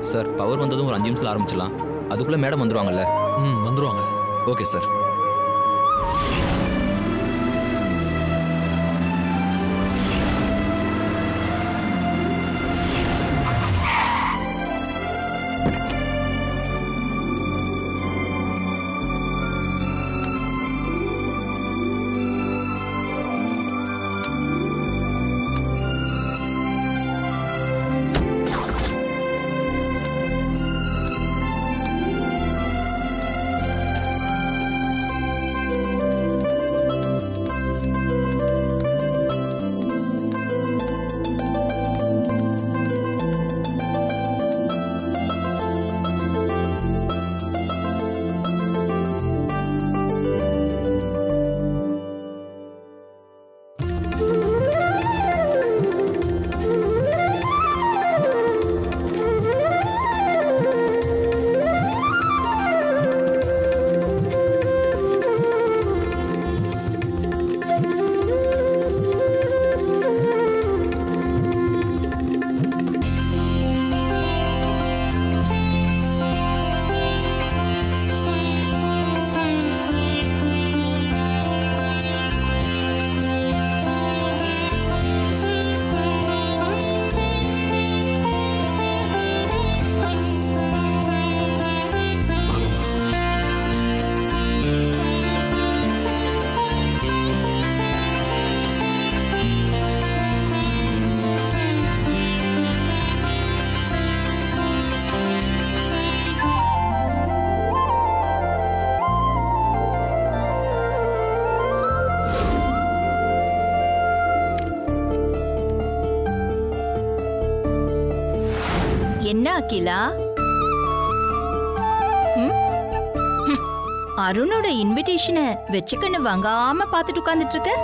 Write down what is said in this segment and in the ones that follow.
Sir power வந்ததும் ஒரு அஞ்சு நிமிஷத்தில் ஆரம்பிச்சிடலாம் அதுக்குள்ளே மேடம் வந்துருவாங்கல்ல ம் வந்துருவாங்க ஓகே சார் என்ன அகிலா ம்? ஹம். அருணோட இன்விடேஷனை வச்சுக்கன்னு வாங்காம பார்த்துட்டு உட்கார்ந்துட்டு இருக்க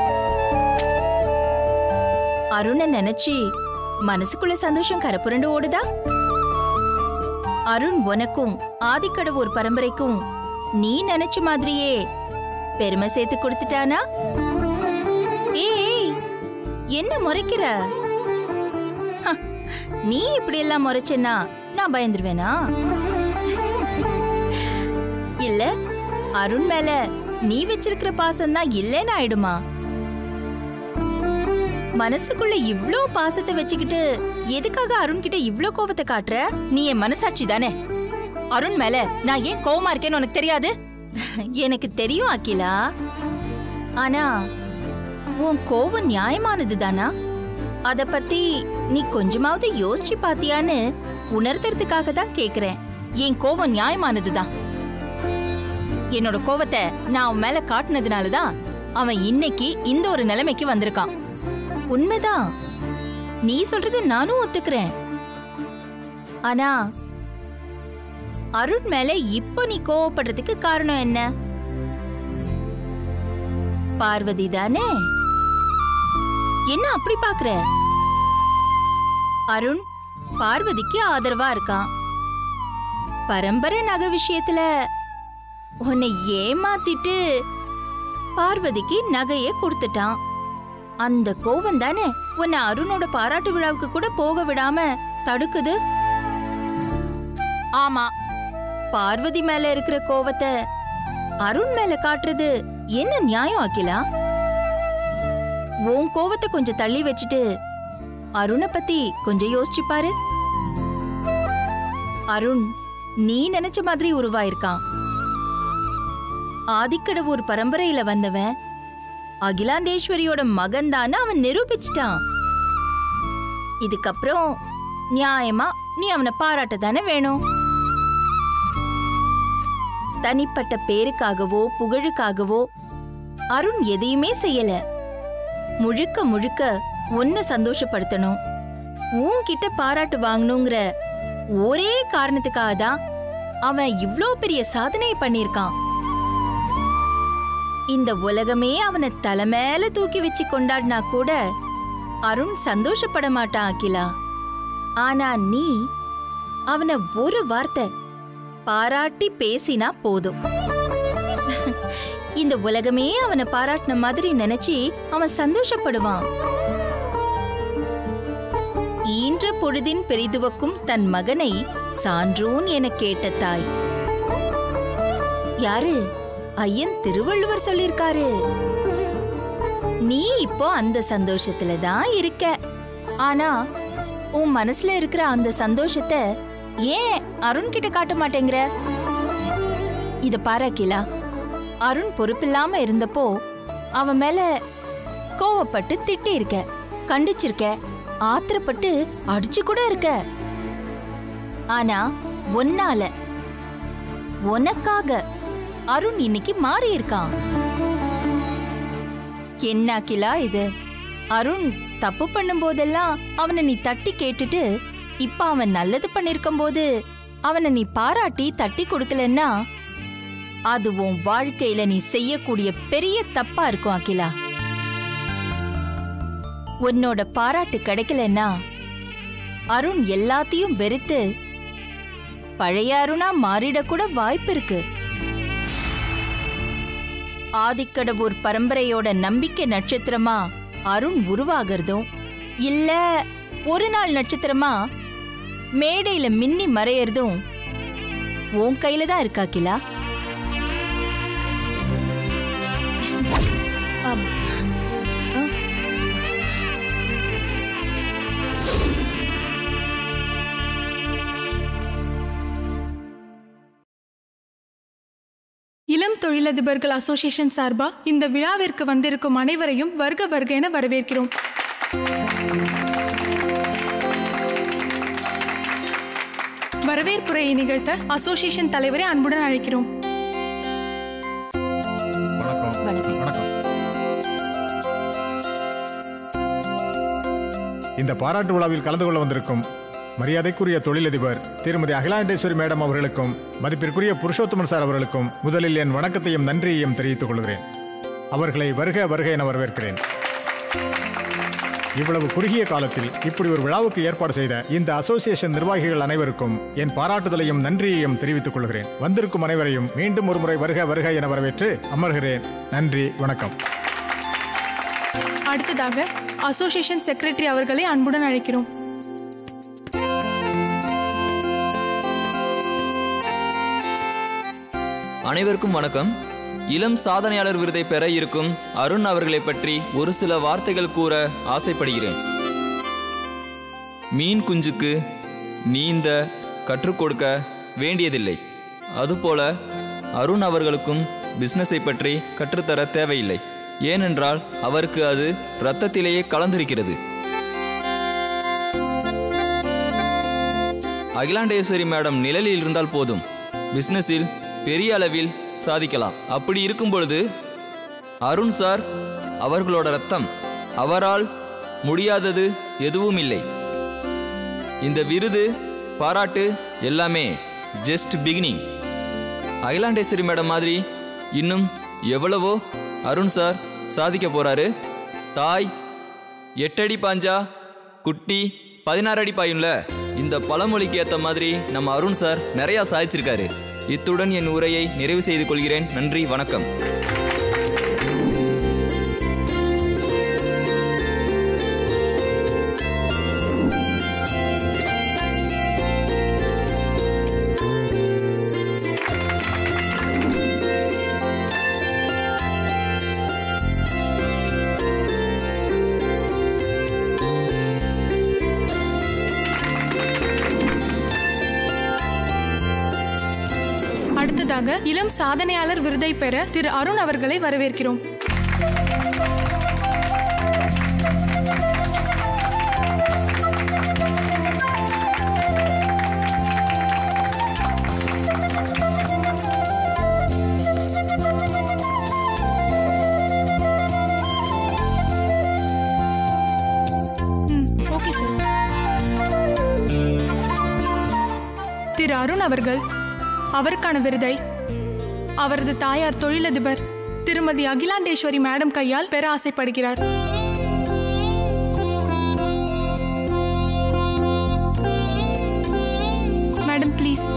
அருணை நினைச்சு மனசுக்குள்ள சந்தோஷம் கரப்புரண்டு ஓடுதா அருண் உனக்கும் ஆதிக்கடவுர் பரம்பரைக்கும் நீ நினைச்ச மாதிரியே பெருமை சேர்த்து கொடுத்துட்டானா ஏய் என்ன முறைக்கிற ஹ, நீ இப்படி எல்லாம் முறைச்சேன்னா நான் பயந்துருவேனா இல்ல அருண் மேல நீ வச்சிருக்கிற பாசம் தான் இல்லைன்னு ஆயிடுமா மனசுக்குள்ள இவ்ளோ பாசத்தை வச்சுக்கிட்டு எதுக்காக அருண் கிட்ட இவ்ளோ கோவத்தை காட்டுற நீ என் மனசாட்சி தானே அருண் மேல நான் ஏன் கோவமா இருக்கேன்னு உனக்கு தெரியாது எனக்கு தெரியும் அகிலா ஆனா உன் கோவம் நியாயமானது தானா அத பத்தி நீ கொஞ்சமாவது யோசிச்சு பாத்தியான்னு உணர்த்துறதுக்காக தான் கேக்குறேன் என் கோவம் நியாயமானதுதான் என்னோட கோவத்தை நான் அவன் மேல காட்டுனதுனால தான் அவன் இன்னைக்கு இந்த ஒரு நிலைமைக்கு வந்திருக்கான் உண்மைதான் நீ சொல்றது நானும் ஒத்துக்கிறேன் ஆனா அருண் மேல இப்போ நீ கோவப்படுறதுக்கு காரணம் என்ன பார்வதி தானே என்ன அப்படி பாக்குற அருண் பார்வதிக்கு ஆதரவா இருக்கான் பரம்பரை நகை விஷயத்துல உன்னை ஏமாத்திட்டு பார்வதிக்கு நகைய கொடுத்துட்டான் அந்த கோவம் தானே உன்னை அருணோட பாராட்டு விழாவுக்கு கூட போக விடாம தடுக்குது ஆமா பார்வதி மேல இருக்கிற கோவத்தை அருண் மேல காட்டுறது என்ன நியாயம் அகிலா உன் கோவத்தை கொஞ்சம் தள்ளி வச்சுட்டு அருணை பத்தி கொஞ்சம் யோசிச்சு பாரு அருண் நீ நினைச்ச மாதிரி உருவாயிருக்கான் ஆதிக்கடவூர் பரம்பரையில வந்தவன் அகிலாண்டேஸ்வரியோட மகன் அவன் நிரூபிச்சிட்டான் இதுக்கப்புறம் நியாயமா நீ அவனை பாராட்ட தானே வேணும் தனிப்பட்ட பேருக்காகவோ புகழுக்காகவோ அருண் எதையுமே செய்யல முழுக்க முழுக்க உன்னை சந்தோஷப்படுத்தணும் உன்கிட்ட பாராட்டு வாங்கணுங்கிற ஒரே காரணத்துக்காக தான் அவன் இவ்ளோ பெரிய சாதனை பண்ணியிருக்கான் இந்த உலகமே அவனை தலை மேல தூக்கி வச்சு கொண்டாடினா கூட அருண் சந்தோஷப்பட மாட்டான் அகிலா ஆனா நீ அவனை ஒரு வார்த்தை பாராட்டி பேசினா போதும் இந்த உலகமே அவனை பாராட்டின மாதிரி நினைச்சு அவன் சந்தோஷப்படுவான் ஈன்ற பொழுதின் பெரிதுவக்கும் தன் மகனை சான்றோன் எனக் கேட்ட தாய் யாரு ஐயன் திருவள்ளுவர் சொல்லிருக்காரு நீ இப்போ அந்த சந்தோஷத்துல தான் இருக்க ஆனா உன் மனசுல இருக்கிற அந்த சந்தோஷத்தை ஏன் அருண் கிட்ட காட்ட மாட்டேங்கிற இத பாரு அகிலா அருண் பொறுப்பில்லாம இருந்தப்போ அவன் மேல கோவப்பட்டு திட்டி இருக்க கண்டிச்சிருக்க ஆத்திரப்பட்டு அடிச்சு கூட இருக்க ஆனா ஒன்னால உனக்காக அருண் இன்னைக்கு மாறி இருக்கான் என்ன அகிலா இது அருண் தப்பு பண்ணும் போதெல்லாம் அவனை நீ தட்டி கேட்டுட்டு இப்ப அவன் நல்லது பண்ணிருக்கும் போது அவனை நீ பாராட்டி தட்டி கொடுக்கலன்னா அது உன் வாழ்க்கையில நீ செய்யக்கூடிய பெரிய தப்பா இருக்கும் அகிலா உன்னோட பாராட்டு கிடைக்கலன்னா அருண் எல்லாத்தையும் வெறுத்து பழைய அருணா மாறிடக்கூட வாய்ப்பு இருக்கு ஆதிக்கடவுர் பரம்பரையோட நம்பிக்கை நட்சத்திரமா அருண் உருவாகிறதும் இல்ல ஒரு நாள் நட்சத்திரமா மேடையில மின்னி மறையறதும் உன் கையில தான் இருக்கா கிலா அப்- அ? இளம் தொழிலதிபர்கள் அசோசியேஷன் சார்பா இந்த விழாவிற்கு வந்திருக்கும் அனைவரையும் வருக வருக என வரவேற்கிறோம் வரவேற்புரையை நிகழ்த்த அசோசியேஷன் தலைவரை அன்புடன் அழைக்கிறோம் வணக்கம் வணக்கம். வணக்கம் இந்த பாராட்டு விழாவில் கலந்து கொள்ள வந்திருக்கும் மரியாதைக்குரிய தொழிலதிபர் திருமதி அகிலாண்டேஸ்வரி மேடம் அவர்களுக்கும் மதிப்பிற்குரிய புருஷோத்தமன் சார் அவர்களுக்கும் முதலில் என் வணக்கத்தையும் நன்றியையும் தெரிவித்துக் கொள்கிறேன் அவர்களை வருக வருக என வரவேற்கிறேன் இவ்வளவு குறுகிய காலத்தில் இப்படி ஒரு விழாவுக்கு ஏற்பாடு செய்த இந்த அசோசியேஷன் நிர்வாகிகள் அனைவருக்கும் என் பாராட்டுதலையும் நன்றியையும் தெரிவித்துக் கொள்கிறேன் வந்திருக்கும் அனைவரையும் மீண்டும் ஒருமுறை வருக வருக என வரவேற்று அமர்கிறேன் நன்றி வணக்கம் அடுத்ததாக அசோசியேஷன் செக்ரட்டரி அவர்களை அன்புடன் அழைக்கிறோம் அனைவருக்கும் வணக்கம் இளம் சாதனையாளர் விருதை பெற இருக்கும் அருண் அவர்களை பற்றி ஒரு சில வார்த்தைகள் கூற ஆசைப்படுகிறேன் மீன் குஞ்சுக்கு நீந்த கற்றுக் கொடுக்க வேண்டியதில்லை அதுபோல அருண் அவர்களுக்கும் பிசினஸை பற்றி கற்றுத்தர தேவையில்லை ஏனென்றால் அவருக்கு அது இரத்தத்திலேயே கலந்திருக்கிறது அகிலாண்டேஸ்வரி மேடம் நிழலில் இருந்தால் போதும் பிசினஸில் பெரிய அளவில் சாதிக்கலாம் அப்படி இருக்கும் பொழுது அருண் சார் அவர்களோட ரத்தம் அவரால் முடியாதது எதுவும் இல்லை இந்த விருது பாராட்டு எல்லாமே ஜஸ்ட் பிகினிங் அகிலாண்டேஸ்வரி மேடம் மாதிரி இன்னும் எவ்வளவோ அருண் சார் சாதிக்க போறாரு தாய் எட்டடி பாஞ்சா குட்டி பதினாறு அடி பாயும்ல இந்த பழமொழிக்கு ஏத்த மாதிரி நம்ம அருண் சார் நிறைய சாதிச்சிருக்காரு இத்துடன் என் உரையை நிறைவு செய்து கொள்கிறேன் நன்றி வணக்கம் அடுத்ததாக இளம் சாதனையாளர் விருதை பெற திரு அருண் அவர்களை வரவேற்கிறோம் ம், ஓகே சார் திரு அருண் அவர்கள் அவருக்கான விருதை அவரது தாயார் தொழிலதிபர் திருமதி அகிலாண்டேஸ்வரி மேடம் கையால் பெற ஆசைப்படுகிறார் மேடம் ப்ளீஸ்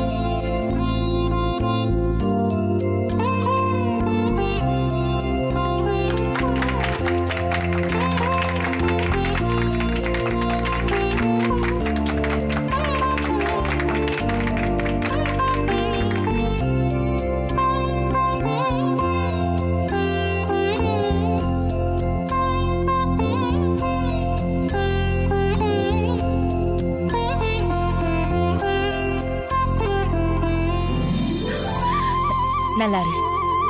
நல்லா இரு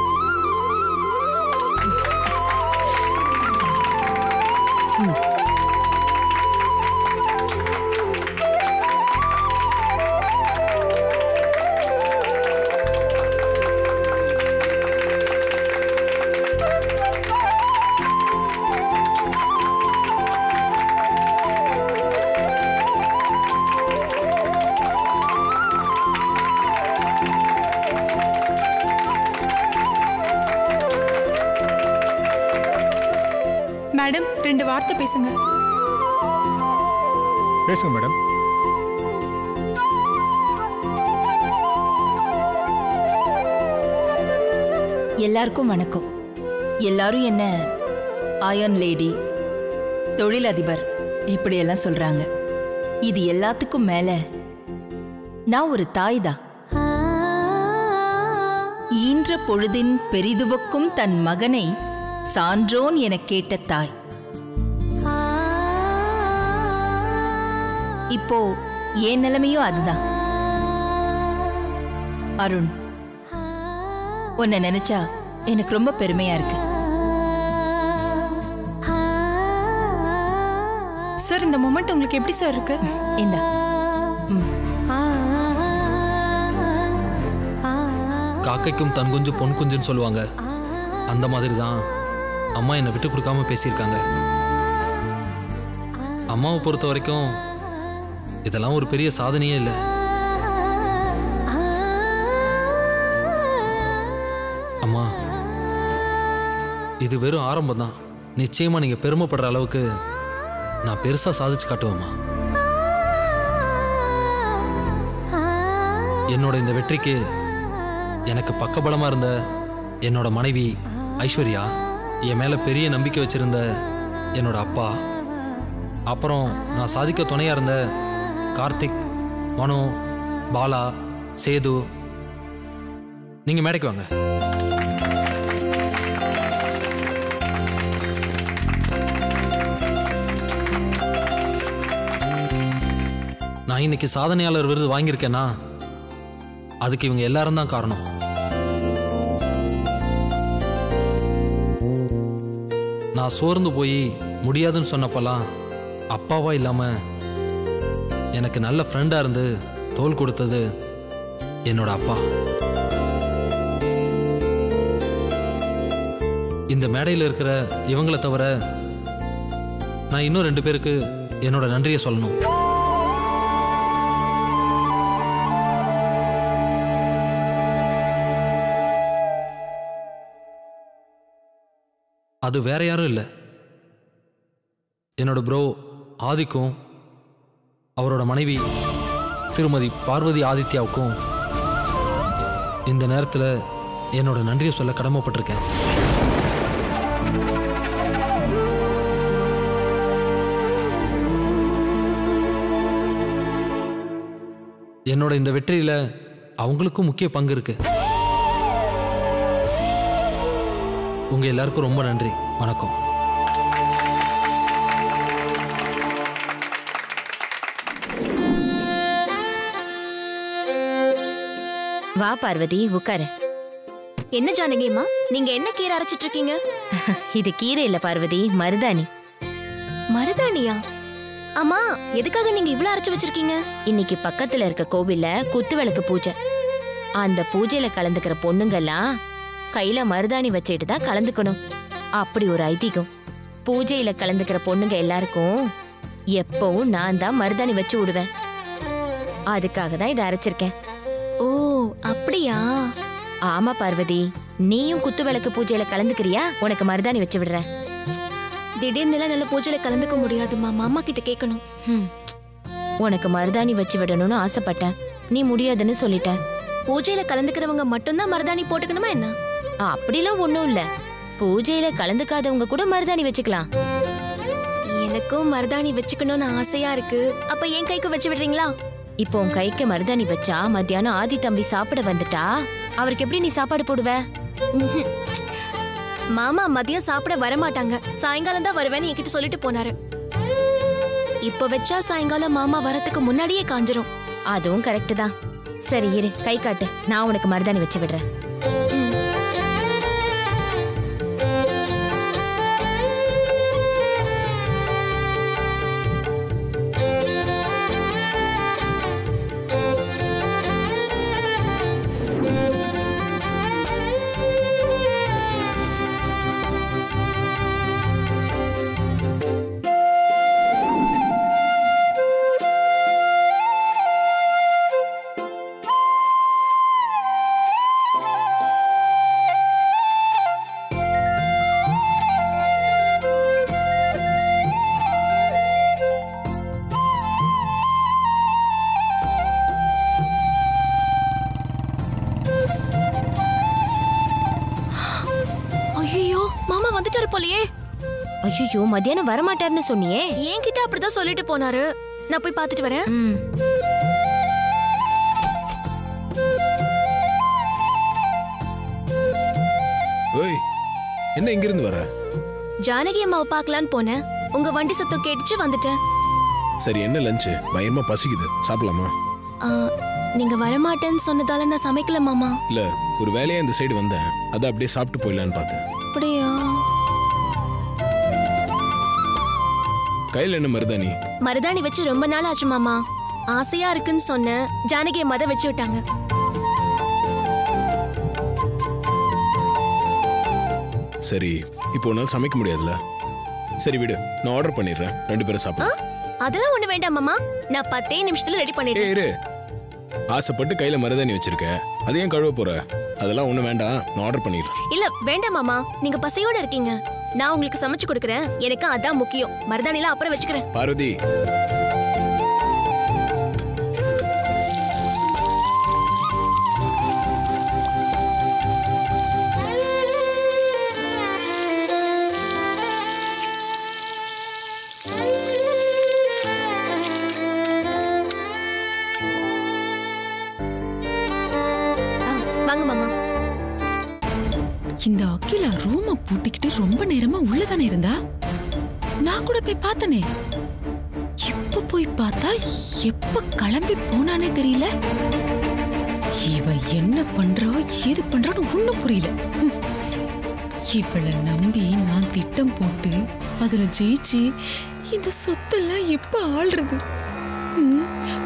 மேடம் ரெண்டு வார்த்தை பேசுங்க பேசுங்க மேடம் எல்லாருக்கும் வணக்கம் எல்லாரும் என்ன அயன் லேடி தொழிலதிபர் இப்படியெல்லாம் சொல்றாங்க இது எல்லாத்துக்கும் மேல நான் ஒரு தாய் தான் ஈன்ற பொழுதின் பெரிதுவக்கும் தன் மகனை சான்றோன் எனக் கேட்ட தாய் இப்போ என் நிலைமையும் அதுதான் அருண் உன்னை நினைச்சா எனக்கு ரொம்ப பெருமையா இருக்கு சார் இந்த மொமெண்ட் உங்களுக்கு எப்படி சார் இருக்கு இந்தா காக்கைக்கும் தன் குஞ்சு பொன் குஞ்சுன்னு சொல்லுவாங்க அந்த மாதிரி தான் அம்மா என்னை விட்டு கொடுக்காம பேசியிருக்காங்க அம்மாவை பொறுத்த வரைக்கும் இதெல்லாம் ஒரு பெரிய சாதனையே இல்லை அம்மா இது வெறும் ஆரம்பம் தான் நிச்சயமா நீங்க பெருமைப்படுற அளவுக்கு நான் பெருசா சாதிச்சு காட்டுவேம்மா என்னோட இந்த வெற்றிக்கு எனக்கு பக்கபலமா இருந்த என்னோட மனைவி ஐஸ்வர்யா என் மேல பெரிய நம்பிக்கை வச்சிருந்த என்னோட அப்பா அப்புறம் நான் சாதிக்க துணையா இருந்த கார்த்திக் மனு பாலா சேது நீங்க மேடைக்கு வாங்க நான் இன்னைக்கு சாதனையாளர் விருது வாங்கியிருக்கேன்னா அதுக்கு இவங்க எல்லாரும் தான் காரணம் நான் சோர்ந்து போய் முடியாதுன்னு சொன்னப்பெல்லாம் அப்பாவா இல்லாம எனக்கு நல்ல ஃப்ரெண்டா இருந்து தோல் கொடுத்தது என்னோட அப்பா இந்த மேடையில் இருக்கிற இவங்களை தவிர நான் இன்னும் ரெண்டு பேருக்கு என்னோட நன்றியை சொல்லணும் அது வேற யாரும் இல்லை என்னோட ப்ரோ ஆதிக்கும் அவரோட மனைவி திருமதி பார்வதி ஆதித்யாவுக்கும் இந்த நேரத்தில் என்னோட நன்றியை சொல்ல கடமைப்பட்டிருக்கேன் என்னோட இந்த வெற்றியில அவங்களுக்கும் முக்கிய பங்கு இருக்கு உங்க எல்லாருக்கும் ரொம்ப நன்றி வணக்கம் வா பார்வதி உட்காரு என்ன ஜானகிம்மா நீங்க என்ன கீரை அரைச்சிட்டு இருக்கீங்க இது கீரை இல்ல பார்வதி மருதாணி மருதாணியா அம்மா எதுக்காக நீங்க இவ்ளோ அரைச்சு வச்சிருக்கீங்க இன்னைக்கு பக்கத்துல இருக்க கோவில்ல குத்து விளக்கு பூஜை அந்த பூஜையில கலந்துக்கிற பொண்ணுங்கெல்லாம் கையில மருதாணி வச்சுட்டு தான் கலந்துக்கணும் அப்படி ஒரு ஐதீகம் பூஜையில கலந்துக்கிற பொண்ணுங்க எல்லாருக்கும் எப்பவும் நான் தான் மருதாணி வச்சு விடுவேன் அதுக்காக தான் இதை அரைச்சிருக்கேன் ஓ அப்படியா ஆமா பார்வதி நீயும் குத்து விளக்கு பூஜையில கலந்துக்கிறியா உனக்கு மருதாணி வச்சு விடுறேன் திடீர்னு நல்ல பூஜையில கலந்துக்க முடியாதும்மா மாமா கிட்ட கேட்கணும் ஹம். உனக்கு மருதாணி வச்சு விடணும்னு ஆசைப்பட்டேன் நீ முடியாதுன்னு சொல்லிட்ட பூஜையில கலந்துக்கிறவங்க மட்டும்தான் மருதாணி போட்டுக்கணுமா என்ன அப்படிலாம் ஒண்ணும் இல்ல பூஜையில கலந்துக்காதவங்க கூட மருதாணி வச்சுக்கலாம் எனக்கும் மருதாணி வச்சுக்கணும்னு ஆசையா இருக்கு அப்ப என் கைக்கு வச்சு விடுறீங்களா இப்போ உன் கைக்கு மருதாணி வச்சா மத்தியானம் ஆதி தம்பி சாப்பிட வந்துட்டா அவருக்கு எப்படி நீ சாப்பாடு போடுவ ம்ஹும். மாமா மதியம் சாப்பிட வர மாட்டாங்க சாயங்காலம் தான் வருவேன்னு என்கிட்ட சொல்லிட்டு போனாரு இப்ப வச்சா சாயங்காலம் மாமா வரதுக்கு முன்னாடியே காஞ்சிரும் அதுவும் கரெக்ட் தான் சரி இரு கை காட்டு நான் உனக்கு மருதாணி வச்சு விடுறேன் ம். வந்துட்டாரு போலயே ஐயோ மத்தியானம் வரமாட்டாருன்னு சொன்னியே என்கிட்ட அப்படிதான் சொல்லிட்டு போனாரு நான் போய் பார்த்துட்டு வரேன் ம் ஓய் என்ன இங்கிருந்து வர ஜானகி அம்மாவை பார்க்கலான்னு போனேன் உங்க வண்டி சத்தம் கேட்டுச்சு வந்துட்டேன் சரி என்ன லஞ்சு பயமா பசிக்குது சாப்பிடலாமா ஆ, நீங்க வரமாட்டேன்னு சொன்னதால நான் சமைக்கல மாமா இல்ல ஒரு வேலையா இந்த சைடு வந்தேன் அதை அப்படியே சாப்பிட்டு போயிடலான்னு பார்த்தேன் அப்படியா கையில் என்ன மருதாணி மருதாணி வச்சு ரொம்ப நாள் ஆச்சு மாமா ஆசையா இருக்குன்னு சொன்னேன் ஜானகி அம்மா தான் வச்சு விட்டாங்க சரி இப்போ உன்னால சமைக்க முடியாதுல்ல சரி விடு நான் ஆர்டர் பண்ணிடுறேன் ரெண்டு பேரும் ஆ, சாப்பிடு அதெல்லாம் ஒண்ணு வேண்டாம் மாமா நான் பத்தே நிமிஷத்துல ரெடி ஏய் பண்ணிடுறேன் இரு ஆசைப்பட்டு கையில மருதாணி வச்சிருக்க அதையும் கழுவ போற அதெல்லாம் ஒண்ணும் வேண்டாம் நான் ஆர்டர் பண்ணிடுறேன் இல்ல வேண்டாம் மாமா நீங்க பசியோட இருக்கீங்க நான் உங்களுக்கு சமைச்சு கொடுக்கறேன் எனக்கு அதான் முக்கியம் மருதாணிலாம் அப்புறம் வச்சுக்கிறேன் பார்வதி ஆ, வாங்க மாமா இந்த அகிலா ரூம பூட்டிக்கிட்டு ரொம்ப நேரமா உள்ளதானே இருந்தா நான் கூட போய் பார்த்தனே இப்ப போய் பார்த்தா எப்ப கிளம்பி போனானே தெரியல இவ என்ன பண்றா ஏது பண்றான்னு ஒண்ணும் புரியல ஹம். இவளை நம்பி நான் திட்டம் போட்டு அதுல ஜெயிச்சு இந்த சொத்தெல்லாம் எப்ப ஆள்றது ஹம்.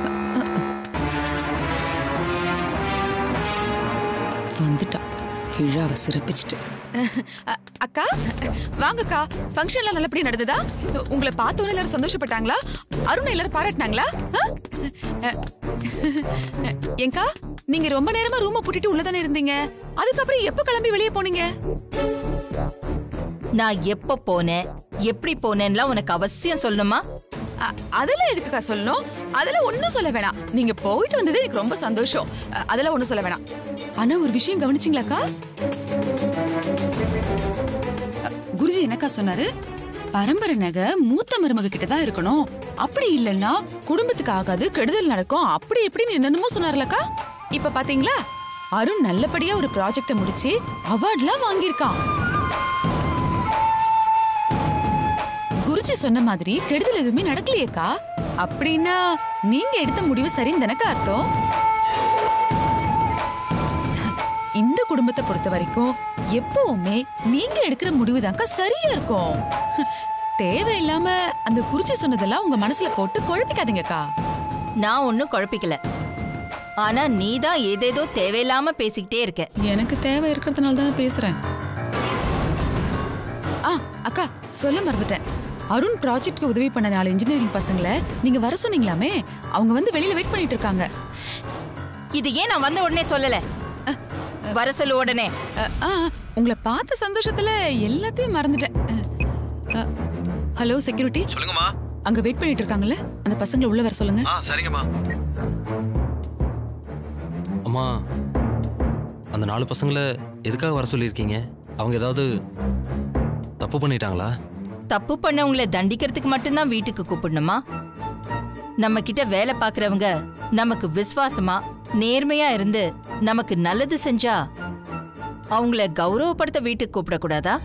வந்துட்டா விழாவை சிறப்பிச்சுட்டு அ- அக்கா வாங்கக்கா ஃபங்க்ஷன்லாம் நல்லபடியா நடந்ததா உங்களை பார்த்தோன்னே எல்லாரும் சந்தோஷப்பட்டாங்களா அருண் எல்லாரும் பாராட்டினாங்களா ஆ? அ- ஏங்கா நீங்க ரொம்ப நேரமா ரூம பூட்டிட்டு உள்ளதானே இருந்தீங்க அதுக்கப்புறம் எப்ப கிளம்பி வெளியே போனீங்க நான் எப்ப போனேன் எப்படி போனேன்லாம் உனக்கு அவசியம் சொல்லணுமா அ- அதெல்லாம் எதுக்குக்கா சொல்லணும் அதெல்லாம் ஒண்ணும் சொல்ல வேணாம் நீங்க போயிட்டு வந்தது எனக்கு ரொம்ப சந்தோஷம் அ, அதெல்லாம் ஒண்ணும் சொல்ல வேணாம் ஆனா ஒரு விஷயம் கவனிச்சிங்களாக்கா அ, குருஜி என்னக்கா சொன்னாரு பரம்பரை நகை மூத்த மருமக கிட்ட தான் இருக்கணும் அப்படி இல்லைன்னா குடும்பத்துக்கு ஆகாது கெடுதல் நடக்கும் அப்படி எப்படின்னு என்னென்னமோ சொன்னார்லக்கா இப்ப பாத்தீங்களா அருண் நல்லபடியா ஒரு ப்ராஜெக்ட முடிச்சு அவார்ட்லாம் வாங்கியிருக்கான் குருஜி சொன்ன மாதிரி கெடுதல் எதுவுமே நடக்கலையேக்கா அப்படின்னா நீங்க எடுத்த முடிவு சரின்னு தானக்கா அர்த்தம் இந்த குடும்பத்தை பொறுத்த வரைக்கும் எப்பவுமே நீங்க எடுக்கிற முடிவு தான்க்கா சரியா இருக்கும் தேவையில்லாம அந்த குறிச்சி சொன்னதெல்லாம் உங்க மனசுல போட்டு குழப்பிக்காதீங்கக்கா நான் ஒன்னும் குழப்பிக்கல ஆனா நீ தான் ஏதேதோ தேவையில்லாம பேசிக்கிட்டே இருக்க எனக்கு தேவை இருக்கிறதுனால தானே பேசுறேன் ஆ அக்கா சொல்ல மறந்துட்டேன் அருண் ப்ராஜெக்ட்க்கு உதவி பண்ண நாலு இன்ஜினியரிங் பசங்களை நீங்க வர சொன்னீங்களாமே அவங்க வந்து வெளியில வெயிட் பண்ணிட்டு இருக்காங்க இது ஏன் நான் வந்த உடனே சொல்லல வர சொல்லு உடனே அ, ஆ உங்களை பார்த்த சந்தோஷத்துல எல்லாத்தையும் மறந்துட்டேன் அ, அ, ஹலோ செக்யூரிட்டி சொல்லுங்கம்மா அங்க வெயிட் பண்ணிட்டு இருக்காங்கல்ல அந்த பசங்களை உள்ள வர சொல்லுங்க ஆ சரிங்கம்மா அம்மா அந்த நாலு பசங்களை எதுக்காக வர சொல்லியிருக்கீங்க அவங்க ஏதாவது தப்பு பண்ணிட்டாங்களா தப்பு பண்ணவங்கள தண்டிக்கிறதுக்கு மட்டும்தான் வீட்டுக்கு கூப்பிடணுமா நம்ம கிட்ட வேலை பார்க்கறவங்க நமக்கு விசுவாசமா நேர்மையா இருந்து நமக்கு நல்லது செஞ்சா அவங்கள கௌரவப்படுத்த வீட்டுக்கு கூப்பிடக்கூடாதா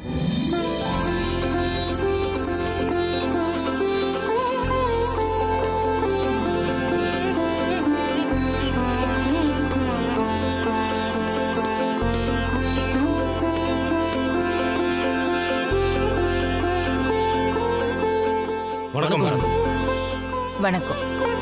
வணக்கம் மேடம் வணக்கம்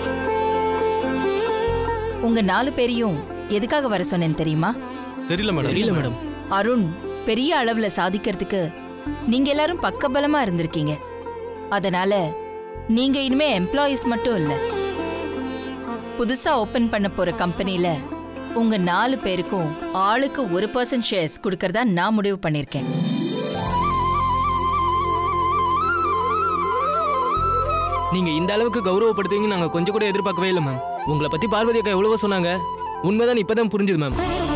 உங்க நாலு பேரையும் எதுக்காக வர சொன்னேன்னு தெரியுமா தெரியல மேடம் தெரியல மேடம் அருண் பெரிய அளவுல சாதிக்கிறதுக்கு நீங்க எல்லாரும் பக்கபலமா இருந்திருக்கீங்க அதனால நீங்க இனிமே எம்ப்ளாயீஸ் மட்டும் இல்ல புதுசா ஓபன் பண்ண போற கம்பெனில உங்க நாலு பேருக்கும் ஆளுக்கு ஒரு பர்சன்ட் ஷேர்ஸ் கொடுக்கறதா நான் முடிவு பண்ணிருக்கேன் நீங்க இந்த அளவுக்கு கௌரவப்படுத்துவீங்க நாங்க கொஞ்சம் கூட எதிர்பார்க்கவே இல்லை மேம் உங்களை பத்தி பார்வதி அக்கா எவ்வளவோ சொன்னாங்க உண்மைதான் இப்பதான் புரிஞ்சுது மேம்